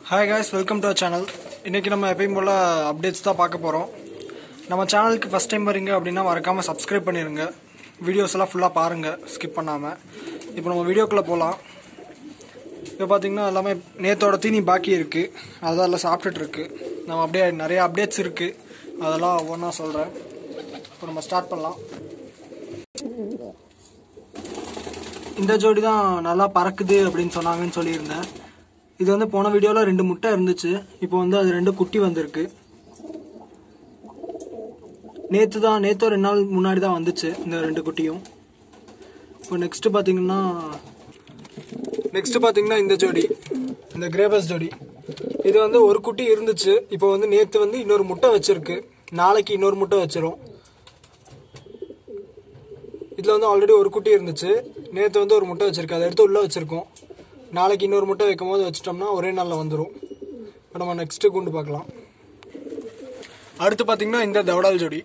hi guys welcome to our channel இன்றைக்கி நம்ம எப்பயும் போல் அப்டேட்ஸ் தான் பார்க்க போகிறோம் நம்ம சேனலுக்கு ஃபஸ்ட் டைம் வரீங்க அப்படின்னா மறக்காமல் சப்ஸ்கிரைப் பண்ணிடுங்க வீடியோஸ் எல்லாம் ஃபுல்லாக பாருங்கள் ஸ்கிப் பண்ணாமல் இப்போ நம்ம வீடியோக்குள்ளே போகலாம் இப்போ பார்த்தீங்கன்னா எல்லாமே நேத்தோட தீனி பாக்கி இருக்குது அதெல்லாம் எல்லாம் சாப்பிட்டுட்டு இருக்கு நம்ம அப்படியே நிறைய அப்டேட்ஸ் இருக்குது அதெல்லாம் ஒவ்வொன்றா சொல்கிறேன் இப்போ நம்ம ஸ்டார்ட் பண்ணலாம் இந்த ஜோடி தான் நல்லா பறக்குது அப்படின்னு சொன்னாங்கன்னு சொல்லியிருந்தேன் இது வந்து போன வீடியோவில் ரெண்டு முட்டை இருந்துச்சு இப்போ வந்து அது ரெண்டு குட்டி வந்திருக்கு நேற்று தான் நேற்று ரெண்டு நாள் முன்னாடி தான் வந்துச்சு இந்த ரெண்டு குட்டியும் இப்போ நெக்ஸ்ட் பார்த்தீங்கன்னா நெக்ஸ்ட் பார்த்தீங்கன்னா இந்த ஜோடி இந்த கிரேபஸ் ஜோடி இது வந்து ஒரு குட்டி இருந்துச்சு இப்போ வந்து நேற்று வந்து இன்னொரு முட்டை வச்சிருக்கு நாளைக்கு இன்னொரு முட்டை வச்சிரும் இதில் வந்து ஆல்ரெடி ஒரு குட்டி இருந்துச்சு நேற்று வந்து ஒரு முட்டை வச்சிருக்கு அதை எடுத்து உள்ளே வச்சிருக்கோம் நாளைக்கு இன்னொரு முட்டை வைக்கும் போது வச்சிட்டோம்னா ஒரே நாளில் வந்துடும் இப்போ நம்ம நெக்ஸ்ட்டு குண்டு பார்க்கலாம் அடுத்து பார்த்தீங்கன்னா இந்த தவடால் ஜோடி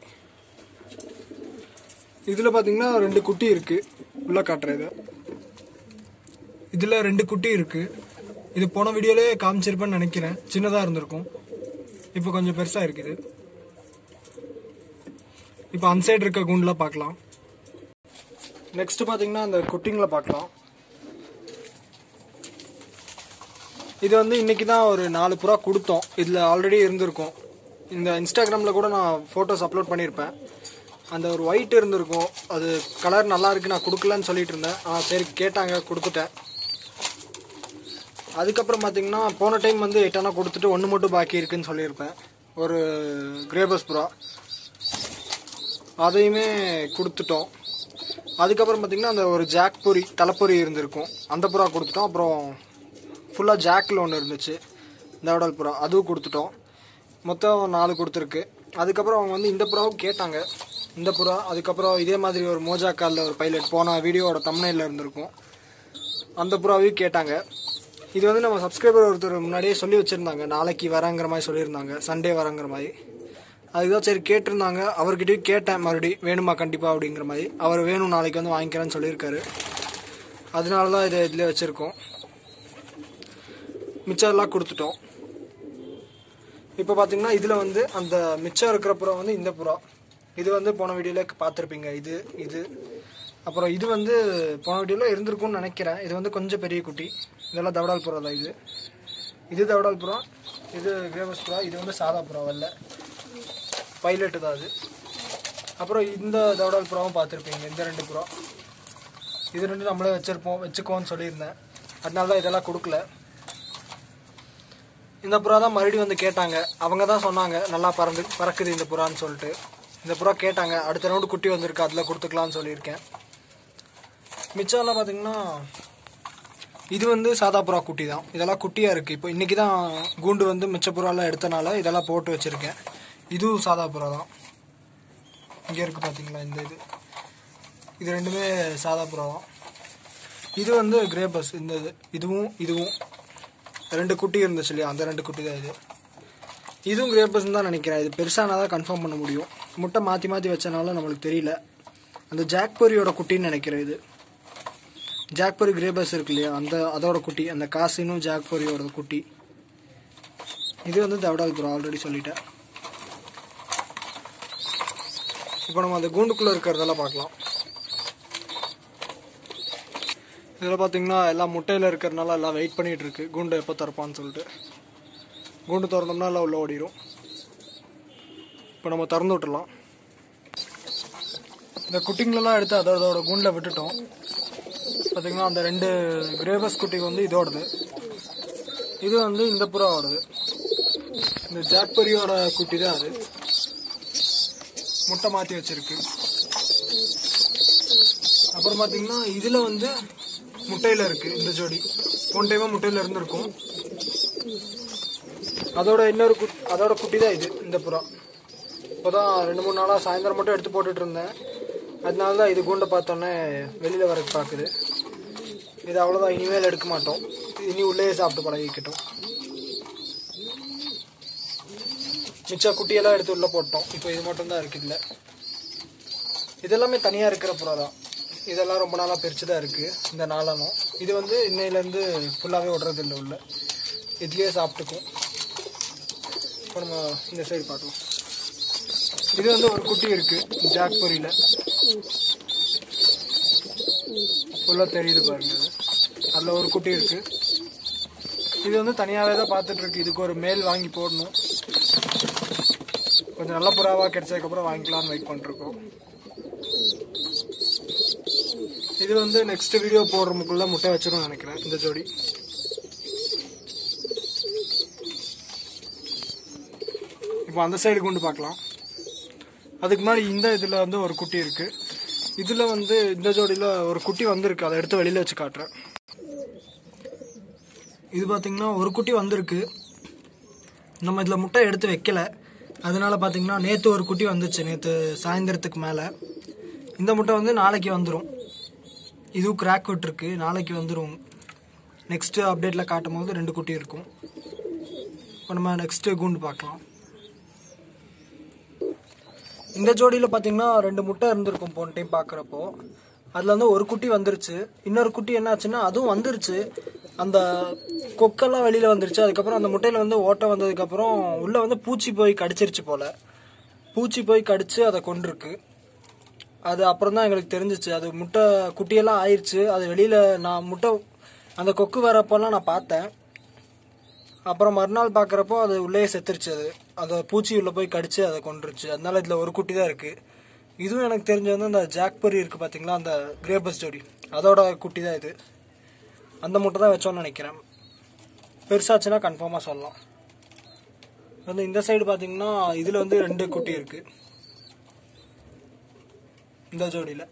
இதில் பார்த்தீங்கன்னா ரெண்டு குட்டி இருக்கு உள்ள காட்டுறது இதில் ரெண்டு குட்டி இருக்கு இது போன வீடியோலே காமிச்சிருப்பேன்னு நினைக்கிறேன் சின்னதாக இருந்திருக்கும் இப்போ கொஞ்சம் பெருசாக இருக்குது இப்போ அன்சைடு இருக்க கூண்டில் பார்க்கலாம் நெக்ஸ்ட் பார்த்தீங்கன்னா அந்த குட்டிங்களை பார்க்கலாம் இது வந்து இன்னைக்கு தான் ஒரு நாலு புறா கொடுத்தோம் இதில் ஆல்ரெடி இருந்திருக்கும் இந்த இன்ஸ்டாகிராமில் கூட நான் ஃபோட்டோஸ் அப்லோட் பண்ணியிருப்பேன் அந்த ஒரு ஒயிட் இருந்திருக்கும் அது கலர் நல்லா இருக்கு நான் கொடுக்கலன்னு சொல்லிட்டு இருந்தேன் ஆ சரி கேட்டாங்க கொடுத்துட்டேன் அதுக்கப்புறம் பார்த்தீங்கன்னா போன டைம் வந்து எட்டனா கொடுத்துட்டு ஒன்று மட்டும் பாக்கி இருக்குன்னு சொல்லியிருப்பேன் ஒரு கிரேபஸ் புறா அதையுமே கொடுத்துட்டோம் அதுக்கப்புறம் பார்த்தீங்கன்னா அந்த ஒரு ஜாக் பொரி தலைப்பொரி இருந்திருக்கும் அந்த புறா கொடுத்துட்டோம் அப்புறம் ஃபுல்லாக ஜாக்கில் ஒன்று இருந்துச்சு தேவடால் புறா அதுவும் கொடுத்துட்டோம் மொத்தம் நாலு கொடுத்துருக்கு அதுக்கப்புறம் அவங்க வந்து இந்த புறாவும் கேட்டாங்க இந்த புறா அதுக்கப்புறம் இதே மாதிரி ஒரு மோஜா காலில் ஒரு பைலட் போன வீடியோவோட தமிழில் இருந்திருக்கும் அந்த புறாவையும் கேட்டாங்க இது வந்து நம்ம சப்ஸ்கிரைபர் ஒருத்தர் முன்னாடியே சொல்லி வச்சுருந்தாங்க நாளைக்கு வரங்கிற மாதிரி சொல்லியிருந்தாங்க சண்டே வரங்கிற மாதிரி அதுதான் சரி கேட்டிருந்தாங்க அவர்கிட்டயும் கேட்டேன் மறுபடியும் வேணுமா கண்டிப்பாக அப்படிங்கிற மாதிரி அவர் வேணும் நாளைக்கு வந்து வாங்கிக்கிறேன்னு சொல்லியிருக்காரு அதனால தான் இதை இதில் வச்சுருக்கோம் மிச்சம் எல்லாம் கொடுத்துட்டோம் இப்போ பார்த்தீங்கன்னா இதில் வந்து அந்த மிச்சம் இருக்கிற புறா வந்து இந்த புறா இது வந்து போன வீடியோவில் பார்த்துருப்பீங்க இது இது அப்புறம் இது வந்து போன வீடியோவில் இருந்திருக்கும்னு நினைக்கிறேன் இது வந்து கொஞ்சம் பெரிய குட்டி இதெல்லாம் தவடால் புறா தான் இது இது தவடால் புறா இது கிரேவஸ் புறா இது வந்து சாதா புறா வரல பைலட்டு தான் அது அப்புறம் இந்த தவடால் புறாவும் பார்த்துருப்பீங்க இந்த ரெண்டு புறா இது ரெண்டு நம்மளே வச்சிருப்போம் வச்சுக்கோன்னு சொல்லியிருந்தேன் அதனால தான் இதெல்லாம் கொடுக்கல இந்த புறா தான் மறுபடியும் வந்து கேட்டாங்க அவங்க தான் சொன்னாங்க நல்லா பறந்து பறக்குது இந்த புறான்னு சொல்லிட்டு இந்த புறா கேட்டாங்க அடுத்த ரவுண்டு குட்டி வந்திருக்கு அதில் கொடுத்துக்கலாம்னு சொல்லியிருக்கேன் மிச்சம்லாம் பார்த்தீங்கன்னா இது வந்து சாதா புறா குட்டி தான் இதெல்லாம் குட்டியாக இருக்குது இப்போ இன்றைக்கி தான் கூண்டு வந்து மிச்ச புறாலாம் எடுத்தனால இதெல்லாம் போட்டு வச்சுருக்கேன் இதுவும் சாதா புறா தான் இங்கே இருக்குது பார்த்தீங்களா இந்த இது இது ரெண்டுமே சாதா புறா தான் இது வந்து கிரேபஸ் இந்த இது இதுவும் இதுவும் ரெண்டு குட்டி இருந்துச்சு இல்லையா அந்த ரெண்டு குட்டி தான் இது இதுவும் கிரேபஸ் தான் நினைக்கிறேன் இது பெருசானா தான் கன்ஃபார்ம் பண்ண முடியும் முட்டை மாற்றி மாற்றி வச்சனால நம்மளுக்கு தெரியல அந்த ஜாக்பொரியோட குட்டின்னு நினைக்கிறேன் இது ஜாக்பொரி கிரேபஸ் இருக்கு இல்லையா அந்த அதோட குட்டி அந்த காசினும் ஜாக்பொரியோட குட்டி இது வந்து தவடால் புறா ஆல்ரெடி சொல்லிட்டேன் இப்போ நம்ம அந்த கூண்டுக்குள்ளே இருக்கிறதெல்லாம் பார்க்கலாம் இதில் பார்த்தீங்கன்னா எல்லாம் முட்டையில் இருக்கிறனால எல்லாம் வெயிட் பண்ணிகிட்டு இருக்கு கூண்டு எப்போ திறப்பான்னு சொல்லிட்டு கூண்டு திறந்தோம்னா எல்லாம் உள்ள ஓடிடும் இப்போ நம்ம திறந்து விட்டுலாம் இந்த குட்டிங்களெல்லாம் எடுத்து அதோட அதோட கூண்டில் விட்டுட்டோம் பார்த்தீங்கன்னா அந்த ரெண்டு கிரேபஸ் குட்டிக்கு வந்து இதோடது இது வந்து இந்த புறாவோடது இந்த ஜாக்பரியோட குட்டி தான் அது முட்டை மாற்றி வச்சிருக்கு அப்புறம் பார்த்தீங்கன்னா இதில் வந்து முட்டையில் இருக்கு இந்த ஜோடி போன டைமாக முட்டையில் இருந்திருக்கும் அதோட இன்னொரு குட் அதோட குட்டி தான் இது இந்த புறா இப்போதான் ரெண்டு மூணு நாளாக சாயந்தரம் மட்டும் எடுத்து போட்டுட்டு இருந்தேன் அதனால தான் இது கூண்டை பார்த்தோன்னே வெளியில் வரக்கு பார்க்குது இது அவ்வளோதான் இனிமேல் எடுக்க மாட்டோம் இனி உள்ளே சாப்பிட்டு பழகிக்கிட்டோம் மிச்ச குட்டியெல்லாம் எடுத்து உள்ளே போட்டோம் இப்போ இது மட்டும் தான் இருக்குது இதில் இதெல்லாமே தனியாக இருக்கிற புறா தான் இதெல்லாம் ரொம்ப நாளாக பிரிச்சு தான் இருக்குது இந்த நாளானும் இது வந்து இன்னையிலேருந்து ஃபுல்லாகவே விடுறது இல்லை உள்ள இதுலேயே சாப்பிட்டுக்கும் இப்போ நம்ம இந்த சைடு பார்க்கலாம் இது வந்து ஒரு குட்டி இருக்கு ஜாக் பொரியில் ஃபுல்லாக தெரியுது பாருங்க அது அதில் ஒரு குட்டி இருக்கு இது வந்து தனியாகவே தான் பார்த்துட்டு இருக்கு இதுக்கு ஒரு மேல் வாங்கி போடணும் கொஞ்சம் நல்ல புறாவாக கிடைச்சதுக்கப்புறம் வாங்கிக்கலாம்னு வெயிட் பண்ணிருக்கோம் இது வந்து நெக்ஸ்ட் வீடியோ போடுறதுக்குள்ள முட்டை வச்சிரும் நினைக்கிறேன் இந்த ஜோடி இப்போ அந்த சைடு கொண்டு பார்க்கலாம் அதுக்கு முன்னாடி இந்த இதில் வந்து ஒரு குட்டி இருக்கு இதில் வந்து இந்த ஜோடியில் ஒரு குட்டி வந்திருக்கு அதை எடுத்து வெளியில் வச்சு காட்டுறேன் இது பார்த்தீங்கன்னா ஒரு குட்டி வந்திருக்கு நம்ம இதில் முட்டை எடுத்து வைக்கல அதனால பார்த்தீங்கன்னா நேற்று ஒரு குட்டி வந்துச்சு நேற்று சாயந்தரத்துக்கு மேலே இந்த முட்டை வந்து நாளைக்கு வந்துடும் இதுவும் கிராக் விட்டுருக்கு நாளைக்கு வந்துடும் நெக்ஸ்ட் அப்டேட்டில் காட்டும் போது ரெண்டு குட்டி இருக்கும் இப்போ நம்ம நெக்ஸ்ட் கூண்டு பார்க்கலாம் இந்த ஜோடியில் பார்த்தீங்கன்னா ரெண்டு முட்டை இருந்திருக்கும் போன டைம் பார்க்குறப்போ அதில் வந்து ஒரு குட்டி வந்துருச்சு இன்னொரு குட்டி என்னாச்சுன்னா அதுவும் வந்துருச்சு அந்த கொக்கெல்லாம் வெளியில் வந்துருச்சு அதுக்கப்புறம் அந்த முட்டையில் வந்து ஓட்டை வந்ததுக்கப்புறம் உள்ளே வந்து பூச்சி போய் கடிச்சிருச்சு போல் பூச்சி போய் கடிச்சு அதை கொண்டிருக்கு அது அப்புறம் தான் எங்களுக்கு தெரிஞ்சிச்சு அது முட்டை குட்டியெல்லாம் ஆயிடுச்சு அது வெளியில் நான் முட்டை அந்த கொக்கு வரப்போலாம் நான் பார்த்தேன் அப்புறம் மறுநாள் பார்க்குறப்போ அது உள்ளே செத்துருச்சு அது அந்த பூச்சி உள்ளே போய் கடிச்சு அதை கொண்டுருச்சு அதனால இதில் ஒரு குட்டி தான் இருக்குது இதுவும் எனக்கு தெரிஞ்ச வந்து அந்த ஜாக்பரி இருக்குது பார்த்தீங்களா அந்த கிரேபஸ் ஜோடி அதோட குட்டி தான் இது அந்த முட்டை தான் வச்சோன்னு நினைக்கிறேன் பெருசாச்சுன்னா கன்ஃபார்மாக சொல்லலாம் வந்து இந்த சைடு பார்த்தீங்கன்னா இதில் வந்து ரெண்டு குட்டி இருக்குது இந்த ஜோடியில்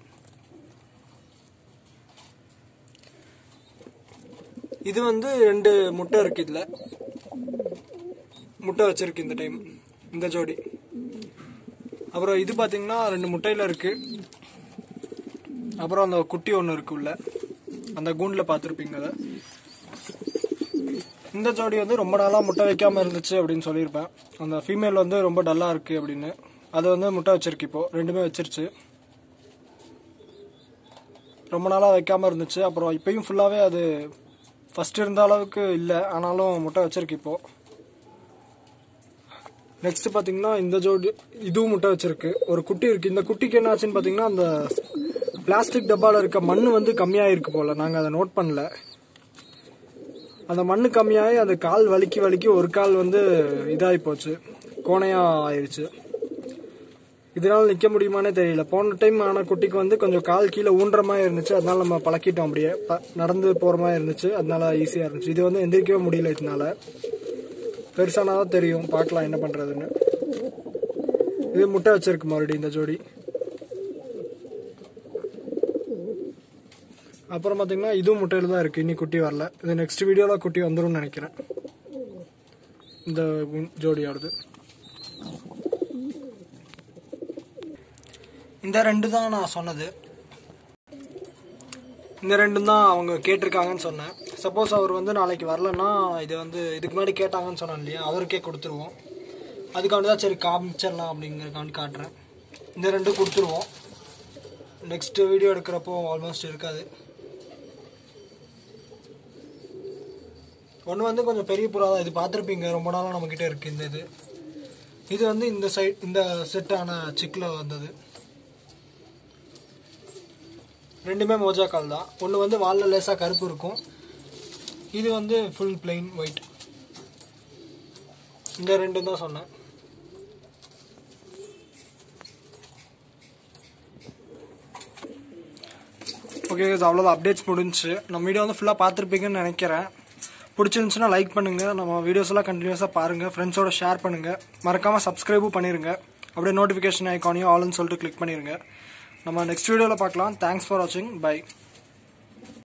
இது வந்து ரெண்டு முட்டை இருக்கு இதில் முட்டை வச்சிருக்கு இந்த டைம் இந்த ஜோடி அப்புறம் இது பார்த்தீங்கன்னா ரெண்டு முட்டையில் இருக்கு அப்புறம் அந்த குட்டி ஒன்று இருக்கு உள்ள அந்த கூண்டில் பார்த்துருப்பீங்க அதை இந்த ஜோடி வந்து ரொம்ப நாளாக முட்டை வைக்காம இருந்துச்சு அப்படின்னு சொல்லியிருப்பேன் அந்த ஃபீமேல் வந்து ரொம்ப டல்லாக இருக்கு அப்படின்னு அது வந்து முட்டை வச்சிருக்கு இப்போ ரெண்டுமே வச்சிருச்சு ரொம்ப நாளாக வைக்காம இருந்துச்சு அப்புறம் இப்பயும் ஃபுல்லாகவே அது ஃபர்ஸ்ட் இருந்த அளவுக்கு இல்லை ஆனாலும் முட்டை வச்சிருக்கு இப்போ நெக்ஸ்ட் பார்த்தீங்கன்னா இந்த ஜோடி இதுவும் முட்டை வச்சிருக்கு ஒரு குட்டி இருக்கு இந்த குட்டிக்கு என்ன ஆச்சுன்னு பார்த்தீங்கன்னா அந்த பிளாஸ்டிக் டப்பாவில் இருக்க மண் வந்து கம்மியாக இருக்கு போல நாங்கள் அதை நோட் பண்ணல அந்த மண் கம்மியாகி அந்த கால் வலிக்கி வலிக்கி ஒரு கால் வந்து இதாகி போச்சு கோணையா ஆயிருச்சு இதனால நிக்க முடியுமானே தெரியல போன டைம் ஆன குட்டிக்கு வந்து கொஞ்சம் கால் கீழே ஊன்ற மாதிரி இருந்துச்சு அதனால நம்ம பழக்கிட்டோம் அப்படியே ப- நடந்து போற மாதிரி இருந்துச்சு அதனால ஈஸியா இருந்துச்சு இது வந்து எந்திரிக்கவே முடியல இதனால பெருசானாதான் தெரியும் பார்க்கலாம் என்ன பண்றதுன்னு இது முட்டை வச்சிருக்கு மறுபடியும் இந்த ஜோடி அப்புறம் பார்த்தீங்கன்னா இதுவும் முட்டையில தான் இருக்கு இன்னி குட்டி வரல இது நெக்ஸ்ட் வீடியோல குட்டி வந்துரும்னு நினைக்கிறேன் இந்த ஜோடியோடது இந்த ரெண்டு தான் நான் சொன்னது இந்த ரெண்டும் தான் அவங்க கேட்டிருக்காங்கன்னு சொன்னேன் சப்போஸ் அவர் வந்து நாளைக்கு வரலன்னா இது வந்து இதுக்கு முன்னாடி கேட்டாங்கன்னு சொன்னேன் இல்லையா அவருக்கே கொடுத்துருவோம் அதுக்காண்டி தான் சரி காமிச்சிடலாம் அப்படிங்கிறக்காண்டி காட்டுறேன் இந்த ரெண்டும் கொடுத்துருவோம் நெக்ஸ்ட் வீடியோ எடுக்கிறப்போ ஆல்மோஸ்ட் இருக்காது ஒன்று வந்து கொஞ்சம் பெரிய புறா தான் இது பார்த்துருப்பீங்க ரொம்ப நாளாக நம்மக்கிட்ட இருக்குது இந்த இது இது வந்து இந்த சைட் இந்த செட்டான சிக்கில் வந்தது ரெண்டுமே மோஜா கால் தான் ஒன்று வந்து வாலில் லேசாக கருப்பு இருக்கும் இது வந்து ஃபுல் பிளெயின் ஒயிட் இந்த ரெண்டும் தான் சொன்னேன் ஓகே அவ்வளோதான் அப்டேட்ஸ் முடிஞ்சுச்சு நம்ம வீடியோ வந்து ஃபுல்லாக பார்த்துருப்பீங்கன்னு நினைக்கிறேன் பிடிச்சிருந்துச்சுன்னா லைக் பண்ணுங்கள் நம்ம வீடியோஸ் எல்லாம் கண்டினியூஸாக பாருங்கள் ஃப்ரெண்ட்ஸோட ஷேர் பண்ணுங்கள் மறக்காமல் சப்ஸ்கிரைபும் பண்ணிடுங்க அப்படியே நோட்டிஃபிகேஷன் ஐக்கானையும் ஆல்னு சொல்லிட்டு கிளிக் பண்ணிடுங்க நம்ம நெக்ஸ்ட் வீடியோவில் பார்க்கலாம் தேங்க்ஸ் ஃபார் வாட்சிங் பை